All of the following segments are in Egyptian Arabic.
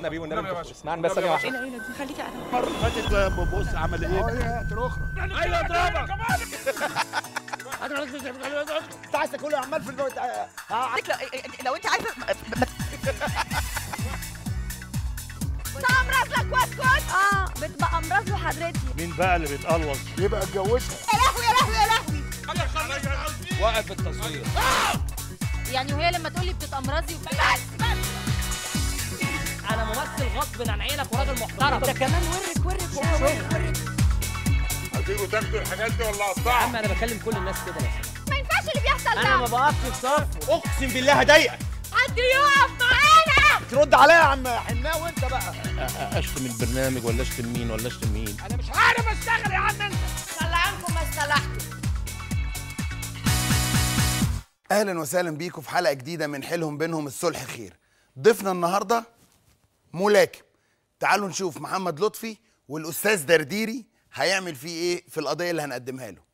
صلى بيه والنبي النبي يا باشا. اسمعني بس ثانيه واحده ايه ده خليك قاعد المره اللي فاتت بص عمل ايه ايوه اضربك انت عايز تاكله عمال في البيت عليك لو, لو انت عايزه تعمرز لك واسكت اه بتبقى امراض له حضرتي مين بقى اللي بيتقلوص يبقى اتجوزها يا لهوي يا لهوي يا لهوي وقف التصوير يعني وهي لما تقول لي بتتأمرزي بس بس انا ممثل غصب عن عينك وراجل محترم ده كمان ورك ورك ورك ورك هتيجوا تاخدوا الحاجات دي ولا يا اقطعها عم انا بكلم كل الناس كده بس ما ينفعش اللي بيحصل انا ما ده بقفش في صف اقسم بالله هضايقك حد يقف معانا ترد عليا يا عم حناوي انت بقى اشتم البرنامج ولا اشتم مين ولا اشتم مين انا مش عارف اشتغل يا عم انت طلعانكم ما استلحتوا اهلا وسهلا بيكم في حلقه جديده من حيلهم بينهم الصلح خير ضيفنا النهارده ملاكم تعالوا نشوف محمد لطفي والاستاذ درديري هيعمل فيه ايه في القضيه اللي هنقدمها له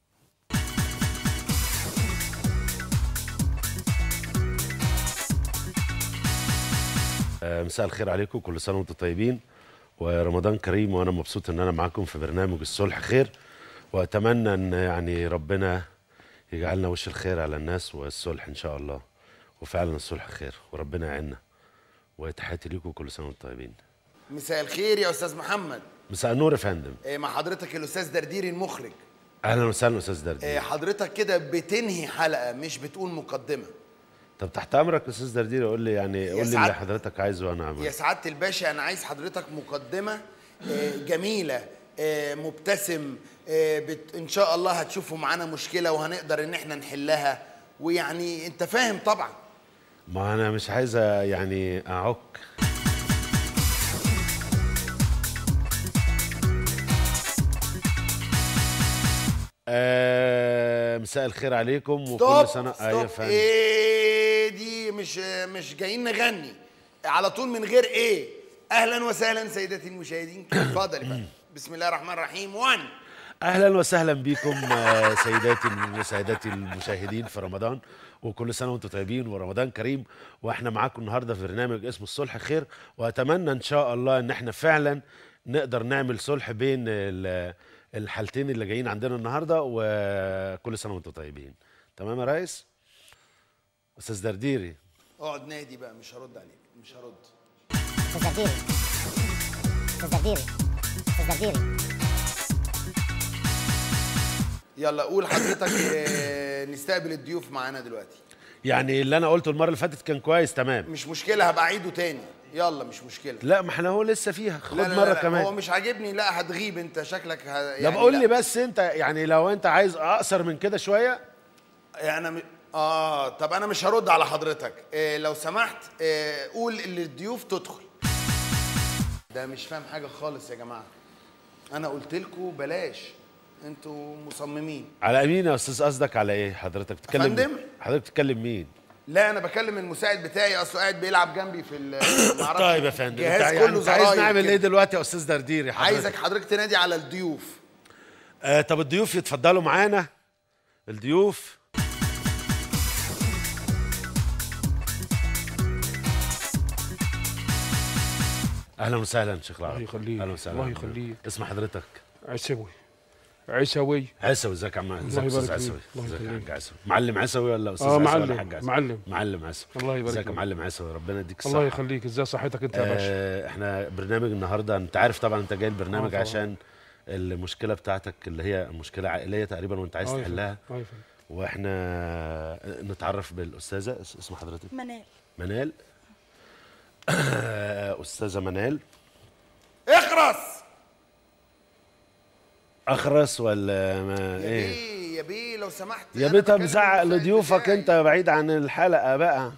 آه، مساء الخير عليكم كل سنه وانتم طيبين ورمضان كريم وانا مبسوط ان انا معاكم في برنامج الصلح خير واتمنى ان يعني ربنا يجعلنا وش الخير على الناس والصلح ان شاء الله وفعلا الصلح خير وربنا يعيننا وتحياتي ليكم كل سنه وانتم طيبين مساء الخير يا استاذ محمد مساء النور يا فندم إيه مع حضرتك الاستاذ درديري المخرج اهلا وسهلا استاذ دردي إيه حضرتك كده بتنهي حلقه مش بتقول مقدمه طب تحت امرك يا استاذ دردير قول لي يعني قول لي سعاد- اللي حضرتك عايزه وانا يا اعمله سعاده الباشا انا عايز حضرتك مقدمه آه، جميله آه، مبتسم آه، بت... ان شاء الله هتشوفوا معانا مشكله وهنقدر ان احنا نحلها ويعني انت فاهم طبعا ما انا مش عايزه يعني اعك آه مساء الخير عليكم ستوب وكل سنه ستوب. ايوه فندم ايه دي مش مش جايين نغني على طول من غير ايه اهلا وسهلا سيداتي المشاهدين اتفضلي بقى بسم الله الرحمن الرحيم 1 اهلا وسهلا بكم آه، سيداتي وسادتي المشاهدين في رمضان وكل سنه وانتم طيبين ورمضان كريم واحنا معاكم النهارده في برنامج اسمه الصلح خير واتمنى ان شاء الله ان احنا فعلا نقدر نعمل صلح بين ال- الحالتين اللي جايين عندنا النهارده وكل سنه وانتم طيبين تمام يا ريس استاذ درديري اقعد نادي بقى مش هرد عليك مش هرد تزرديري تزرديري تزرديري يلا قول حضرتك آه، نستقبل الضيوف معانا دلوقتي يعني اللي انا قلته المره اللي فاتت كان كويس تمام مش مشكله هبقى اعيده تاني يلا مش مشكله لا ما احنا هو لسه فيها خد لا لا مره لا لا كمان هو مش عاجبني لا هتغيب انت شكلك ه... لا يعني بقول لا. لي بس انت يعني لو انت عايز اقصر من كده شويه يعني انا م... اه طب انا مش هرد على حضرتك إيه لو سمحت إيه قول للضيوف تدخل ده مش فاهم حاجه خالص يا جماعه انا قلت لكم بلاش انتوا مصممين على مين يا استاذ قصدك على ايه حضرتك بتتكلم فندم؟ حضرتك بتتكلم مين لا انا بكلم المساعد بتاعي اصله قاعد بيلعب جنبي في ال- معرفش طيب يا فندم جهاز انت كله يعني انت عايز زراير نعمل كده. ايه دلوقتي يا استاذ درديري حضرتك عايزك حضرتك تنادي على الضيوف آه طب الضيوف يتفضلوا معانا الضيوف اهلا وسهلا شيخ العرب الله يخليك، اهلا وسهلا الله يخليك. اسم حضرتك عسوي عسوي عسوي ازيك يا عم ازيك يا يبارك استاذ فيك. عسوي الله ازيك يا يخليك. حاج عسوي معلم عسوي ولا استاذ آه، عسوي معلم، ولا حاج عسوي معلم. معلم عسوي الله يبارك ازيك يا فيك. معلم عسوي ربنا يديك الصحه الله يخليك ازاي صحتك انت يا باشا آه احنا برنامج النهارده انت عارف طبعا انت جاي البرنامج آه، طبعاً. عشان المشكله بتاعتك اللي هي مشكله عائليه تقريبا وانت عايز آه يا تحلها فندم. آه يا فندم. واحنا نتعرف بالاستاذه اس- اسم حضرتك منال منال استاذه منال اخرس اخرس ولا ما يا ايه بيه يا بيه لو سمحت يا أنا بيت بكلم مزعق المساعد لضيوفك بتاعي. انت بعيد عن الحلقه بقى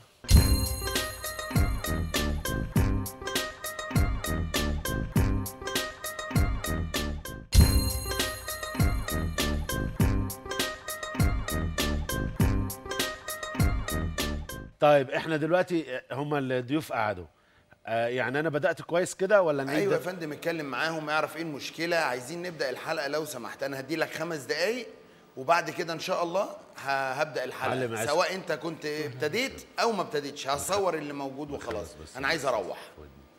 طيب احنا دلوقتي هم الضيوف قعدوا آه يعني انا بدات كويس كده ولا نعيد ايوه يا ده؟ فندم اتكلم معاهم يعرف ايه المشكله عايزين نبدا الحلقه لو سمحت انا هدي لك خمس دقايق وبعد كده ان شاء الله ه- هبدا معلم الحلقه عايز- سواء انت كنت ابتديت او ما ابتديتش هصور اللي موجود وخلاص بس- انا عايز اروح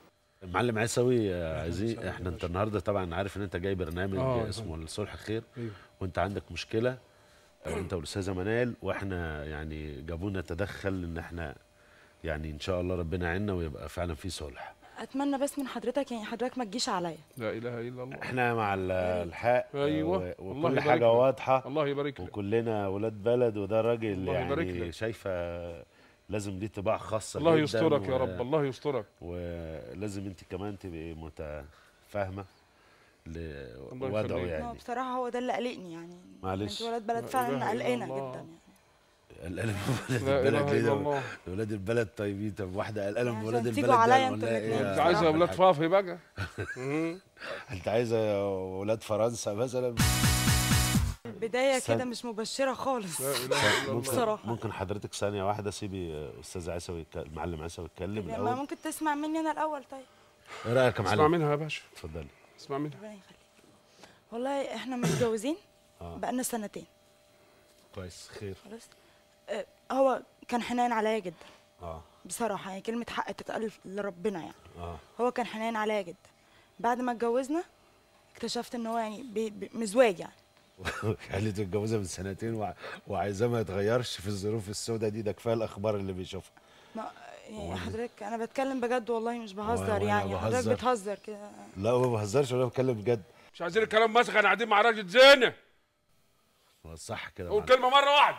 معلم عيسوي آه، عايزين احنا انت النهارده طبعا عارف ان انت جاي برنامج آه، اسمه الصلح خير أيوه. وانت عندك مشكله آه، انت والاستاذه منال واحنا يعني جابونا نتدخل ان احنا يعني ان شاء الله ربنا يعيننا ويبقى فعلا في صلح اتمنى بس من حضرتك يعني حضرتك ما تجيش عليا لا اله الا الله احنا مع ال- الحق آه، أيوة. و- الله وكل يبارك حاجه لك. واضحه الله يبارك لك وكلنا ولاد بلد وده راجل الله يبارك يعني لك. شايفه لازم ليه طباع خاصه الله جداً يسترك يا و- رب الله يسترك ولازم انت كمان تبقي متفاهمه الله لوضعه يخليك. هو يعني بصراحه هو ده اللي قلقني يعني معلش. انت ولاد بلد لا فعلا إله إلا قلقانه الله. جدا يعني قلقانه من ولاد لا البلد اله ليه الا ده؟ الله ولاد البلد طيبين طب واحده قلقانه من عشان ولاد تيجوا البلد ده عليا ولا انتوا ايه الاتنين. يا انت عايزه عم اولاد الحاج؟ فافي بقى مم. انت عايزه ولاد فرنسا مثلا البدايه استنى. كده مش مبشره خالص لا اله الا الله ممكن بصراحة. ممكن حضرتك ثانيه واحده سيبي استاذ عيسوي يتك- المعلم عيسوي يتكلم ما الاول ممكن تسمع مني انا الاول طيب ايه رايك يا اسمع معلم منها يا باشا اتفضلي اسمع منها ربنا يخليك والله احنا متجوزين بقالنا سنتين كويس خير خلاص آه، هو كان حنين عليا جدا اه بصراحه يعني كلمه حق تتقال لربنا يعني اه هو كان حنين عليا جدا بعد ما اتجوزنا اكتشفت ان هو يعني بي بي مزواج يعني يعني متجوزه من سنتين وع- وعايزاه ما يتغيرش في الظروف السوداء دي ده كفايه الاخبار اللي بيشوفها ما يعني حضرتك انا بتكلم بجد والله مش بهزر وأنا يعني حضرتك بهزر. بتهزر كده لا ما بهزرش ولا بتكلم بجد مش عايزين الكلام مسخ انا قاعدين مع راجل زينه هو صح كده قول معلم. كلمه مره واحده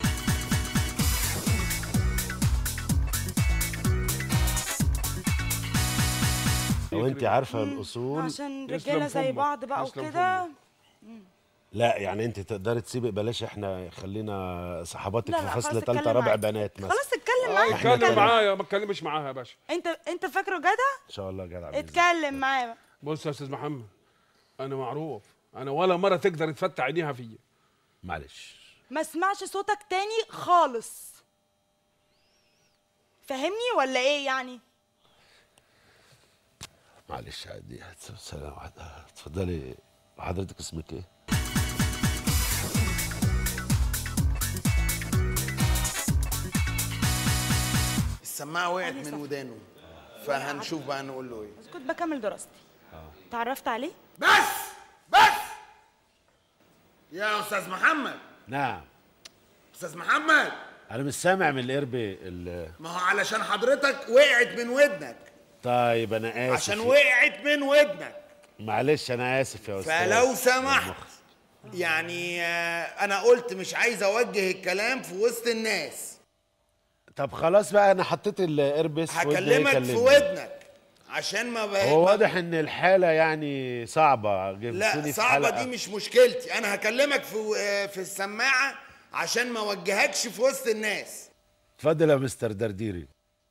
لو انت عارفه الاصول عشان يسلم رجاله زي فمك. بعض بقى يسلم وكده لا يعني انت تقدري تسيبي بلاش احنا خلينا صحباتك لا في لا فصل خلاص ثالثه اتكلم رابع معاك. بنات مثلا خلاص اتكلم آه، معايا إحنا اتكلم كده. معايا ما تكلمش معاها يا باشا انت انت فاكره جدع ان شاء الله جدع بإذن الله. اتكلم معايا بقى. بص يا استاذ محمد انا معروف انا ولا مره تقدر تفتح عينيها فيا معلش ما اسمعش صوتك تاني خالص فاهمني ولا ايه يعني معلش عادي سلام واحده اتفضلي حضرتك اسمك ايه؟ السماعه وقعت من ودانه فهنشوف بقى نقول له ايه بس كنت بكمل دراستي تعرفت عليه بس بس يا استاذ محمد نعم استاذ محمد انا مش سامع من القرب ال- ما هو علشان حضرتك وقعت من ودنك طيب انا اسف عشان وقعت من ودنك معلش انا اسف يا استاذ فلو سمحت يعني آه، انا قلت مش عايز اوجه الكلام في وسط الناس طب خلاص بقى انا حطيت الاربس في ودني هكلمك في يكلمني. ودنك عشان ما بقى هو واضح ان الحاله يعني صعبه جبتوني لا في صعبه حلقة. دي مش مشكلتي انا هكلمك في آه، في السماعه عشان ما اوجهكش في وسط الناس اتفضل يا مستر درديري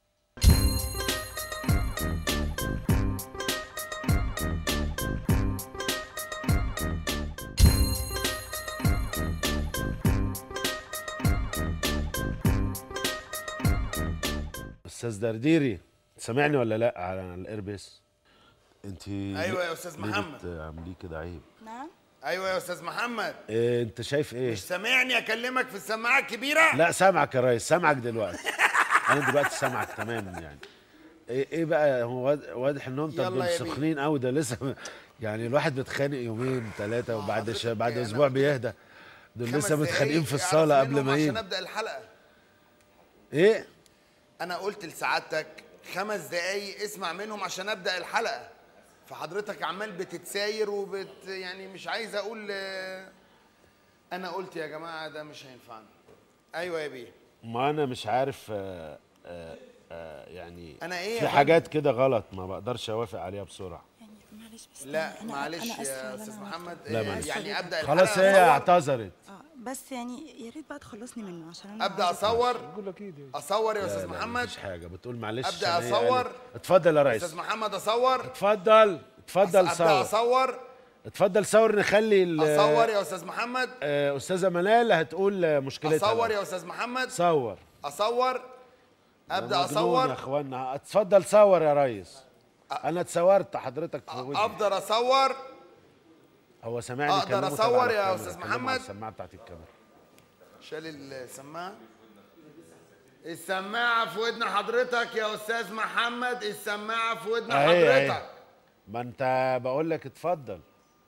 استاذ درديري سامعني ولا لا على الاربس انت أيوة يا أستاذ محمد. عامليه كده عيب نعم ايوه يا استاذ محمد إيه انت شايف ايه مش سامعني اكلمك في السماعه الكبيره لا سامعك يا ريس سامعك دلوقتي انا دلوقتي سامعك تماما يعني ايه ايه بقى هو واضح- واضح ان انتوا يلا يا بيه. سخنين قوي ده لسه يعني الواحد بيتخانق يومين ثلاثه وبعد حضرتك ش... بعد أنا اسبوع قلت بيهدى دول خمس لسه متخانقين دقايق في اعرف الصاله قبل منهم ما عشان يجوا ابدا الحلقه ايه انا قلت لسعادتك خمس دقايق اسمع منهم عشان ابدا الحلقه فحضرتك عمال بتتساير وبت يعني مش عايز اقول آه، انا قلت يا جماعه ده مش هينفعنا ايوه يا بيه ما انا مش عارف آه آه آه يعني أنا إيه يا في فندم؟ حاجات كده غلط ما بقدرش اوافق عليها بسرعه يعني معلش بس لا أنا- معلش أنا آسفة يا إن استاذ أنا محمد لا، آه، معلش. يعني ابدا خلاص الحلقة هي أصور- اعتذرت اه بس يعني يا ريت بقى تخلصني منه عشان انا ابدا عايزة- اصور بقول لك ايه ده اصور يا لا، استاذ لا، محمد مفيش حاجه بتقول معلش أبدأ عشان هي أصور؟ قالت- اتفضل يا ريس استاذ محمد اصور اتفضل اتفضل ابدا صور اصور اتفضل صور نخلي ال- اصور يا استاذ محمد آه، استاذه منال هتقول آه، مشكلتها اصور بقى. يا استاذ محمد صور اصور ابدا مجنون يا اصور اخوانا اتفضل صور يا ريس انا اتصورت حضرتك في وجهي افضل اصور هو سامعني أقدر كلمه أصور تبع يا الكاميرا، أستاذ كلمه على محمد؟ السماعه بتاعت الكاميرا شال السماعه السماعة في ودن حضرتك يا أستاذ محمد السماعة في ودن أهي أهي. حضرتك ما انت بقول لك اتفضل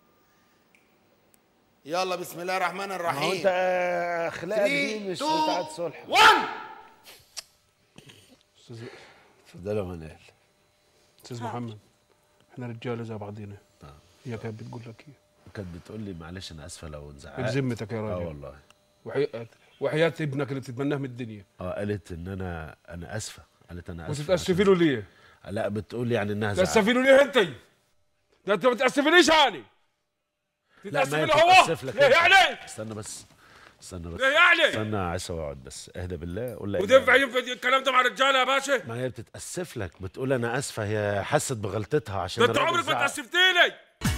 يلا بسم الله الرحمن ما هو الرحيم انت آه، اخلاقك دي 3 مش 2 بتاعت صلح 1 استاذ اتفضل يا منال استاذ محمد احنا رجاله زي بعضينا هي كانت بتقول لك ايه كانت بتقول لي معلش انا اسفه لو انزعقت بذمتك يا اه راجل والله وحياة وحياة ابنك اللي بتتمناه من الدنيا اه قالت ان انا انا اسفه قالت انا اسفه وتتاسفي له ليه؟ عشان- لا بتقول يعني انها زعقت تتاسفي له ليه انت؟ ده انت ما تتاسفليش يعني لا تتاسفي ما هي له هو بتتأسف لك ليه انت. يعني؟ استنى بس استنى بس ليه يعني؟ استنى يا عيسى واقعد بس اهدى بالله قول لها وتنفع ينفع الكلام ده مع رجاله يا باشا؟ ما هي بتتأسف لك بتقول انا اسفه هي حست بغلطتها عشان ده انت الراجل عمرك ما زعق. تاسفتي لي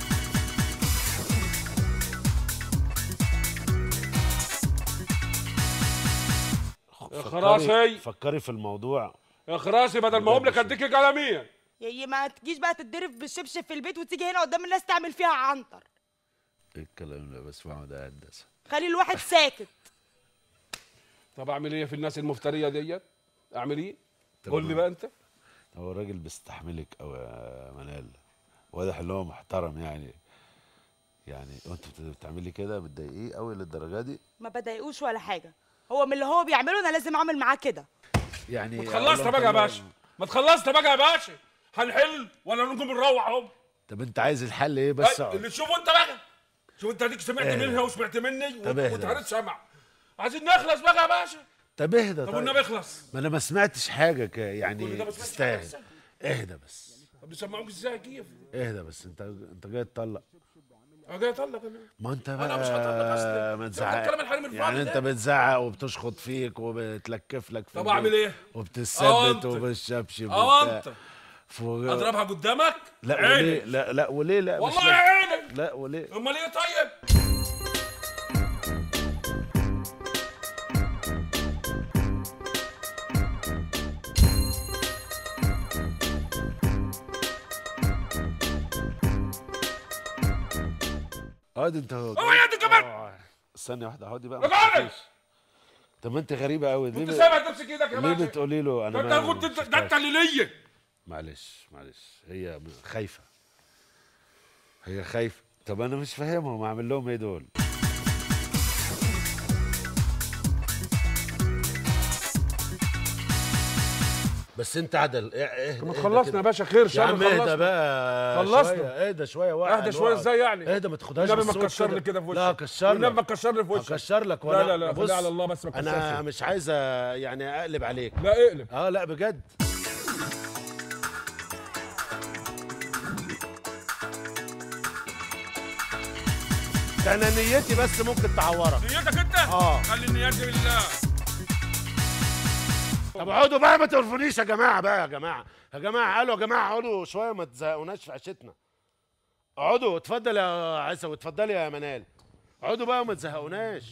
يا فكري- خراشي فكري في الموضوع يا خراشي بدل ما اقوم لك اديك قلميه يا ما تجيش بقى تتضرب بالشبشب في البيت وتيجي هنا قدام الناس تعمل فيها عنتر ايه الكلام اللي بسمعه ده يا هندسه خلي الواحد ساكت طب اعمل ايه في الناس المفتريه ديت؟ اعمل ايه؟ طب قول لي ما- بقى انت هو الراجل بيستحملك قوي يا منال واضح ان هو محترم يعني يعني وانت بت- بتعملي كده بتضايقيه قوي للدرجه دي ما بضايقوش ولا حاجه هو من اللي هو بيعمله انا لازم اعمل معاه كده يعني ما تخلصت بقى يا باشا ما تخلصت بقى يا باشا هنحل ولا نقوم نروح اهو طب انت عايز الحل ايه بس أي- اللي تشوفه انت بقى شوف انت هديك سمعت اهدى. منها وسمعت مني طب اهدى وتعرض بس. سمع عايزين نخلص بقى يا باشا طب اهدى طب طيب والنبي اخلص ما انا ما سمعتش حاجه ك... كل ده يعني ما سمعتش تستاهل حاجة. اهدى بس طب بيسمعوك ازاي كيف؟ اهدى بس انت انت جاي تطلق انا جاي اطلق انا ما انت أنا مش هطلق أصلاً. بقى ده ما الكلام تزعق الحريم الفاضي يعني ده. انت بتزعق وبتشخط فيك وبتلكف لك في طب البيت اعمل ايه؟ أه وبتثبت أنت. وبالشبشب اه وبتاع. انت فوق- اضربها قدامك لا عيني. وليه لا لا وليه لا مش والله لا, عينك لا وليه امال ايه طيب؟ اقعد انت اوعى يدك كمان آه. استني واحده اقعدي بقى ما اقعد تخافيش. طب ما انت غريبه قوي كنت ليه سامع تمسك ايدك يا ليه باشا بتقولي له انا ده ما انت كنت ما انت- ده انت شفتهاش؟ اللي ليا معلش معلش هي خايفه هي خايفه طب انا مش فاهمهم اعمل لهم ايه دول بس انت عدل ايه ايه ما تخلصنا يا باشا خير يا شر عم اهدى خلصنا بقى خلصنا. شويه اهدى شويه واحد اهدى شويه ازاي يعني؟ اهدى ما تاخدهاش النبي ما بالصوت تكشر لي كده في وشك لا هكشر والنبي ما لك تكشر لي في وشك هكشر لك لا ولا لا لا بص خليها على الله بس ما انا تكسرش مش عايز يعني اقلب عليك لا اقلب اه لا بجد ده انا نيتي بس ممكن تعورك نيتك انت؟ اه. خلي النيات دي بالله طب اقعدوا بقى ما تقرفونيش يا جماعه بقى يا جماعه يا جماعه قالوا يا جماعه اقعدوا شويه ما تزهقوناش في عشتنا اقعدوا اتفضل يا عيسى واتفضلي يا منال اقعدوا بقى وما تزهقوناش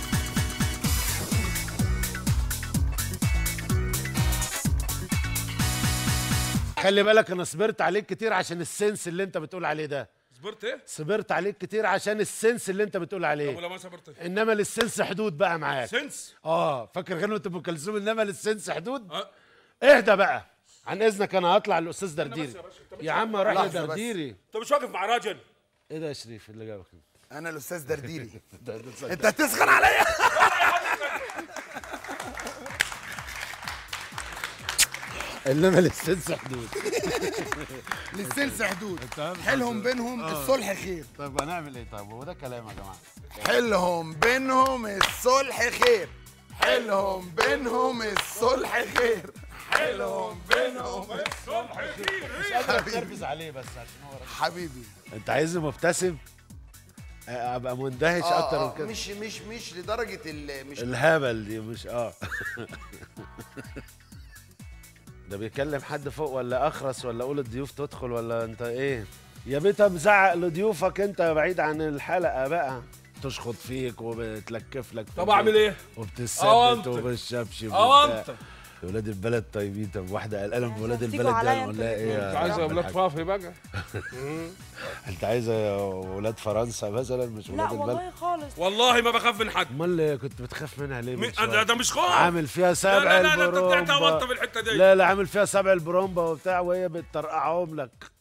خلي بالك انا صبرت عليك كتير عشان السنس اللي انت بتقول عليه ده صبرت ايه؟ صبرت عليك كتير عشان السنس اللي انت بتقول طب عليه ولو ما صبرت انما للسنس حدود بقى معاك سنس اه فاكر غنوة ام كلثوم انما للسنس حدود اه. اهدى بقى عن اذنك انا هطلع الاستاذ درديري بس يا باشا، انت مش يا عم روح لحظة بس. لدرديري انت مش واقف مع راجل ايه ده يا شريف اللي جابك انا الاستاذ درديري ده- ده صدق. انت هتسخن عليا انما للسنس حدود للسلس حدود حلهم بينهم الصلح خير طب هنعمل ايه طيب هو ده كلام يا جماعه حلهم بينهم الصلح خير حلهم بينهم الصلح خير حلهم بينهم الصلح خير مش قادر اتنرفز عليه بس عشان هو راجل حبيبي انت عايزني مبتسم آه، ابقى مندهش آه اكتر آه من كده مش مش مش لدرجه ال مش الهبل دي مش اه ده بيكلم حد فوق ولا اخرس ولا اقول الضيوف تدخل ولا انت ايه يا بيت مزعق لضيوفك انت بعيد عن الحلقه بقى تشخط فيك وبتلكف لك في طب البيت اعمل ايه؟ وبتثبت أونت. وبالشبشب اه وبتاع. انت ولاد البلد طيبين طب واحده قلقانه من ولاد تيجوا البلد عليا ده انتوا ولا ايه انت يا عايزه عم اولاد الحاج؟ فافي بقى انت عايزه ولاد فرنسا مثلا مش لا ولاد البلد والله خالص والله ما بخاف من حد امال كنت بتخاف منها ليه من مين- شوية؟ ده ده مش خوف عامل فيها لا سبع لا لا لا انت طلعت البرومبا وانت في الحته دي لا لا عامل فيها سبع البرومبا وبتاع وهي بتطرقعهم لك